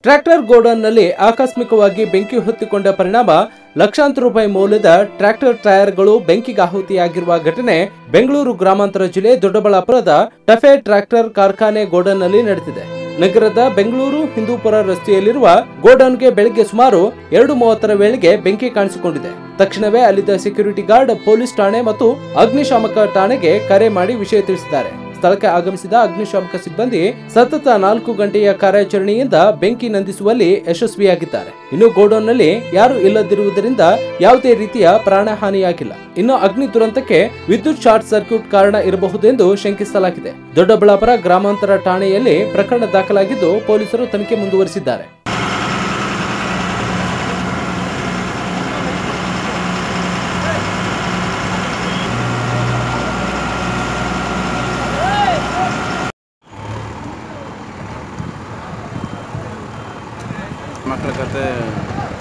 tractor ಗೋಡೌನ್ನಲ್ಲಿ ಆಕಸ್ಮಿಕವಾಗಿ ಬೆಂಕಿ ಹೊತ್ತಿಕೊಂಡ ಪರಿಣಾಮ ಲಕ್ಷಾಂತರ ರೂಪಾಯಿ ಮೌಲ್ಯದ ಟ್ರ್ಯಾಕ್ಟರ್ ಟೈರ್ಗಳು ಬೆಂಕಿಗೆ ಆಹುತಿಯಾಗಿರುವ ಘಟನೆ ಬೆಂಗಳೂರು ಗ್ರಾಮಾಂತರ ಜಿಲ್ಲೆ ದೊಡ್ಡಬಳ್ಳಾಪುರದ ಟಫೆ ಟ್ರ್ಯಾಕ್ಟರ್ ಕಾರ್ಖಾನೆ ಗೋಡೌನ್ನಲ್ಲಿ ನಡೆದಿದೆ ನಗರದ ಬೆಂಗಳೂರು ಹಿಂದೂಪುರ ರಸ್ತೆಯಲ್ಲಿರುವ ಗೋಡೌನ್ಗೆ ಬೆಳಗ್ಗೆ ಸುಮಾರು ಎರಡು ಮೂವತ್ತರ ವೇಳೆಗೆ ಬೆಂಕಿ ಕಾಣಿಸಿಕೊಂಡಿದೆ ತಕ್ಷಣವೇ ಅಲ್ಲಿದ್ದ ಸೆಕ್ಯೂರಿಟಿ ಗಾರ್ಡ್ ಪೊಲೀಸ್ ಠಾಣೆ ಮತ್ತು ಅಗ್ನಿಶಾಮಕ ಠಾಣೆಗೆ ಕರೆ ಮಾಡಿ ವಿಷಯ ತಿಳಿಸಿದ್ದಾರೆ ಸ್ಥಳಕ್ಕೆ ಆಗಮಿಸಿದ ಅಗ್ನಿಶಾಮಕ ಸಿಬ್ಬಂದಿ ಸತತ ನಾಲ್ಕು ಗಂಟೆಯ ಕಾರ್ಯಾಚರಣೆಯಿಂದ ಬೆಂಕಿ ನಂದಿಸುವಲ್ಲಿ ಯಶಸ್ವಿಯಾಗಿದ್ದಾರೆ ಇನ್ನು ಗೋಡೌನ್ನಲ್ಲಿ ಯಾರು ಇಲ್ಲದಿರುವುದರಿಂದ ಯಾವುದೇ ರೀತಿಯ ಪ್ರಾಣಹಾನಿಯಾಗಿಲ್ಲ ಇನ್ನು ಅಗ್ನಿ ದುರಂತಕ್ಕೆ ವಿದ್ಯುತ್ ಶಾರ್ಟ್ ಸರ್ಕ್ಯೂಟ್ ಕಾರಣ ಇರಬಹುದೆಂದು ಶಂಕಿಸಲಾಗಿದೆ ದೊಡ್ಡಬಳ್ಳಾಪುರ ಗ್ರಾಮಾಂತರ ಠಾಣೆಯಲ್ಲಿ ಪ್ರಕರಣ ದಾಖಲಾಗಿದ್ದು ಪೊಲೀಸರು ತನಿಖೆ ಮುಂದುವರಿಸಿದ್ದಾರೆ ಮಕ್ಕಳ ಕತೆ